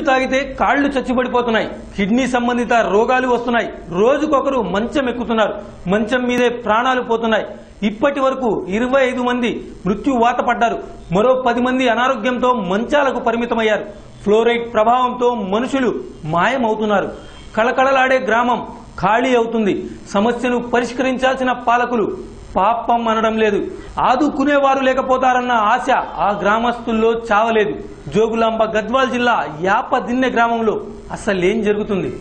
తాగితే కాళ్లు చచ్చిపడిపోతున్నాయి కిడ్నీ సంబంధిత రోగాలు వస్తున్నాయి రోజుకొకరు మంచం ఎక్కుతున్నారు మంచం మీదే ప్రాణాలు పోతున్నాయి ఇప్పటి వరకు ఇరవై ఐదు మంది మృత్యువాత పడ్డారు మరో పది మంది అనారోగ్యంతో మంచాలకు పరిమితమయ్యారు ఫ్లోరైడ్ ప్రభావంతో మనుషులు మాయమవుతున్నారు కళకళలాడే గ్రామం ఖాళీ అవుతుంది సమస్యను పరిష్కరించాల్సిన పాలకులు పాపం అనడం లేదు ఆదుకునేవారు లేకపోతారన్న ఆశ ఆ గ్రామస్తుల్లో చావలేదు జోగులాంబ గద్వాల్ జిల్లా యాపదిన్నె గ్రామంలో అసలేం జరుగుతుంది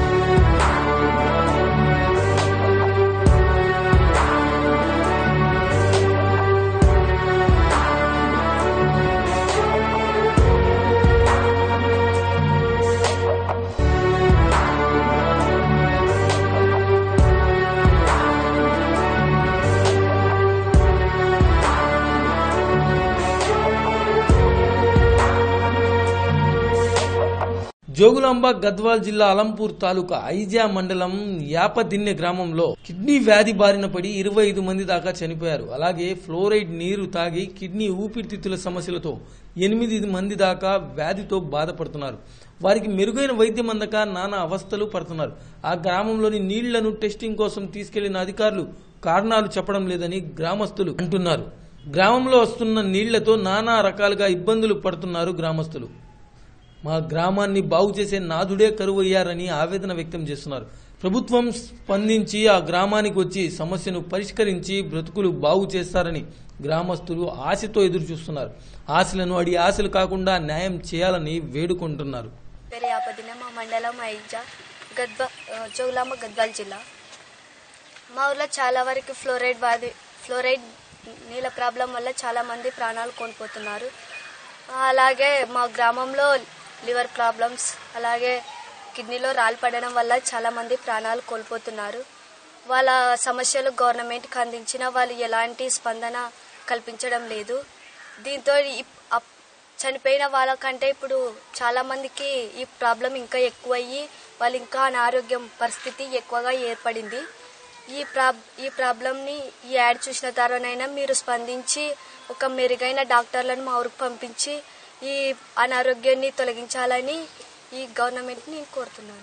జోగులాంబ గద్వాల్ జిల్లా అలంపూర్ తాలూకా ఐజా మండలం యాపదిన్నె గ్రామంలో కిడ్నీ వ్యాధి బారిన పడి ఇరవై ఐదు మంది దాకా చనిపోయారు అలాగే ఫ్లోరైడ్ నీరు తాగి కిడ్నీ ఊపిరితిత్తుల సమస్యలతో ఎనిమిది మంది దాకా వ్యాధితో బాధపడుతున్నారు వారికి మెరుగైన వైద్యం అందక నానా అవస్థలు పడుతున్నారు ఆ గ్రామంలోని నీళ్లను టెస్టింగ్ కోసం తీసుకెళ్లిన అధికారులు కారణాలు చెప్పడం లేదని గ్రామస్తులు అంటున్నారు గ్రామంలో వస్తున్న నీళ్లతో నానా రకాలుగా ఇబ్బందులు పడుతున్నారు గ్రామస్తులు మా గ్రామాన్ని బాగు చేసే నాదుడే కరువయ్యారని ఆవేదన వ్యక్తం చేస్తున్నారు ప్రభుత్వం స్పందించి ఆ గ్రామానికి వచ్చి సమస్యను పరిష్కరించి బ్రతుకులు బాగు చేస్తారని గ్రామస్తులు ఆశతో ఎదురు చూస్తున్నారు ఆశలను అడి ఆశలు కాకుండా న్యాయం చేయాలని వేడుకుంటున్నారు పేరు యాపదిన మా మండలం ఐజా గద్వ జోగులాంబ గద్వాల్ జిల్లా మా ఊర్లో చాలా వరకు ఫ్లోరైడ్ వ్యాధి ఫ్లోరైడ్ నీళ్ళ ప్రాబ్లం వల్ల చాలా మంది ప్రాణాలు కోల్పోతున్నారు అలాగే మా గ్రామంలో లివర్ ప్రాబ్లమ్స్ అలాగే కిడ్నీలో రాళ్ళు పడడం వల్ల చాలా మంది ప్రాణాలు కోల్పోతున్నారు వాళ్ళ సమస్యలు గవర్నమెంట్కి అందించిన వాళ్ళు ఎలాంటి స్పందన కల్పించడం లేదు దీంతో ఇప్- అప్- చనిపోయిన వాళ్ళకంటే ఇప్పుడు చాలా మందికి ఈ ప్రాబ్లం ఇంకా ఎక్కువయ్యి వాళ్ళు ఇంకా అనారోగ్యం పరిస్థితి ఎక్కువగా ఏర్పడింది ఈ ప్రాబ్ ఈ ప్రాబ్లంని ఈ యాడ్ చూసిన తర్వాతనైనా మీరు స్పందించి ఒక మెరుగైన డాక్టర్లను మా ఊరికి పంపించి ఈ అనారోగ్యాన్ని తొలగించాలని ఈ గవర్నమెంట్ని నేను కోరుతున్నాను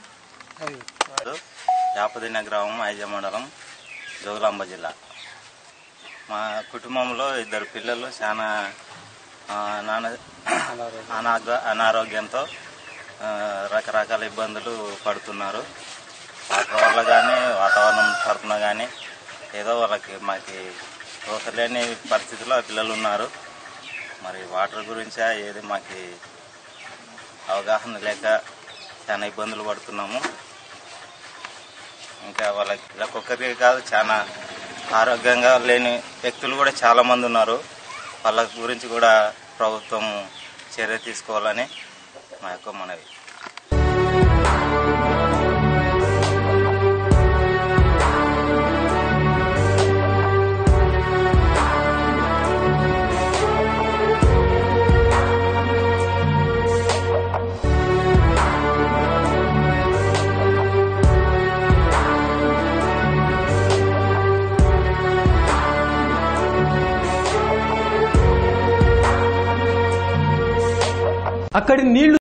యాపదిన గ్రామం ఐజ మండలం జోగులాంబ జిల్లా మా కుటుంబంలో ఇద్దరు పిల్లలు చాలా ఆ, నాన్న అనాగ అనారోగ్యంతో ఆ, రకరకాల ఇబ్బందులు పడుతున్నారు వాటర్ వల్ల కానీ వాతావరణం తరపున కానీ ఏదో వాళ్ళకి మాకి తోసలేని పరిస్థితిలో ఆ పిల్లలు ఉన్నారు మరి వాటర్ గురించి ఏది మాకి అవగాహన లేక చాలా ఇబ్బందులు పడుతున్నాము ఇంకా వాళ్ళకి ఇలా ఒక్కరికి కాదు చాలా ఆరోగ్యంగా లేని వ్యక్తులు కూడా చాలా మంది ఉన్నారు వాళ్ళ గురించి కూడా ప్రభుత్వం చర్య తీసుకోవాలని మా యొక్క మనవి అక్కడి నీళ్లు